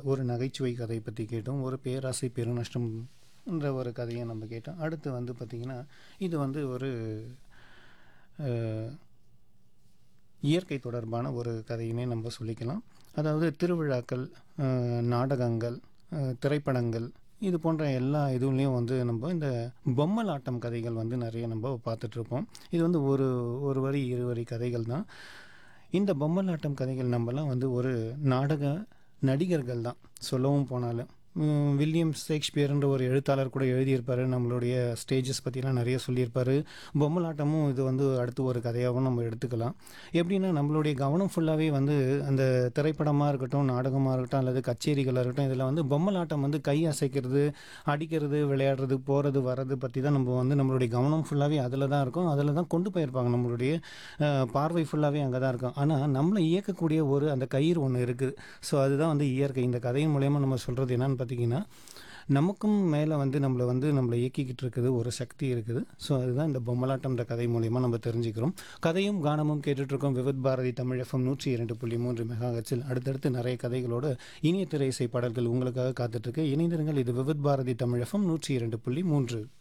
ஒரு நகைச்சுவை கதை பற்றி கேட்டோம் ஒரு பேராசை பெருநஷ்டம் என்ற ஒரு கதையை நம்ம கேட்டோம் அடுத்து வந்து பார்த்திங்கன்னா இது வந்து ஒரு அஹ், இயற்கை தொடர்பான ஒரு கதையினே நம்ம சொல்லிக்கலாம் அதாவது திருவிழாக்கள் அஹ், நாடகங்கள் அஹ், திரைப்படங்கள் இது போன்ற எல்லா இதுலேயும் வந்து நம்ம இந்த பொம்மலாட்டம் கதைகள் வந்து நிறைய நம்ம பார்த்துட்ருப்போம் இது வந்து ஒரு ஒரு வரி இரு வரி கதைகள் தான் இந்த பொம்மலாட்டம் கதைகள் நம்மலாம் வந்து ஒரு நாடக நடிகர்கள் தான் சொல்லவும் போனாலும் உம், வில்லியம் ஷேக்ஸ்பியர்ன்ற ஒரு எழுத்தாளர் கூட எழுதியிருப்பார் நம்மளுடைய ஸ்டேஜஸ் பற்றிலாம் நிறைய சொல்லியிருப்பார் பொம்மலாட்டமும் இது வந்து அடுத்து ஒரு கதையாகவும் நம்ம எடுத்துக்கலாம் எப்படின்னா நம்மளுடைய கவனம் ஃபுல்லாகவே வந்து அந்த திரைப்படமாக இருக்கட்டும் நாடகமாக இருக்கட்டும் அல்லது கச்சேரிகளாக இருக்கட்டும் இதில் வந்து பொம்மலாட்டம் வந்து கை அசைக்கிறது அடிக்கிறது விளையாடுறது போகிறது வர்றது பற்றி தான் நம்ம வந்து நம்மளுடைய கவனம் ஃபுல்லாகவே அதில் தான் இருக்கும் அதில் தான் கொண்டு போயிருப்பாங்க நம்மளுடைய அஹ், பார்வை ஃபுல்லாகவே அங்கே தான் இருக்கும் ஆனால் நம்மளை இயக்கக்கூடிய ஒரு அந்த கயிறு ஒன்று இருக்குது ஸோ அதுதான் வந்து இயற்கை இந்த கதையின் மூலயமா நம்ம சொல்கிறது என்னன்னு பார்த்தீங்கன்னா நமக்கும் மேலே வந்து நம்மளை வந்து நம்மளை இயக்கிக்கிட்டு இருக்குது ஒரு சக்தி இருக்குது ஸோ அதுதான் இந்த பொம்மலாட்டம்ன்ற கதை மூலயமா நம்ம தெரிஞ்சுக்கிறோம் கதையும் கானமும் கேட்டுட்ருக்கோம் விவித் பாரதி தமிழ் எஃப்எம் நூற்றி இரண்டு புள்ளி மூன்று மெகா ஹெர்ட்ஸில் அடுத்தடுத்து நிறைய கதைகளோட இனிய திரை இசை பாடல்கள் உங்களுக்காக காத்துட்ருக்கு இணைந்திருங்கள் இது விவித் பாரதி தமிழ் எஃப்எம் நூற்றி இரண்டு புள்ளி மூன்று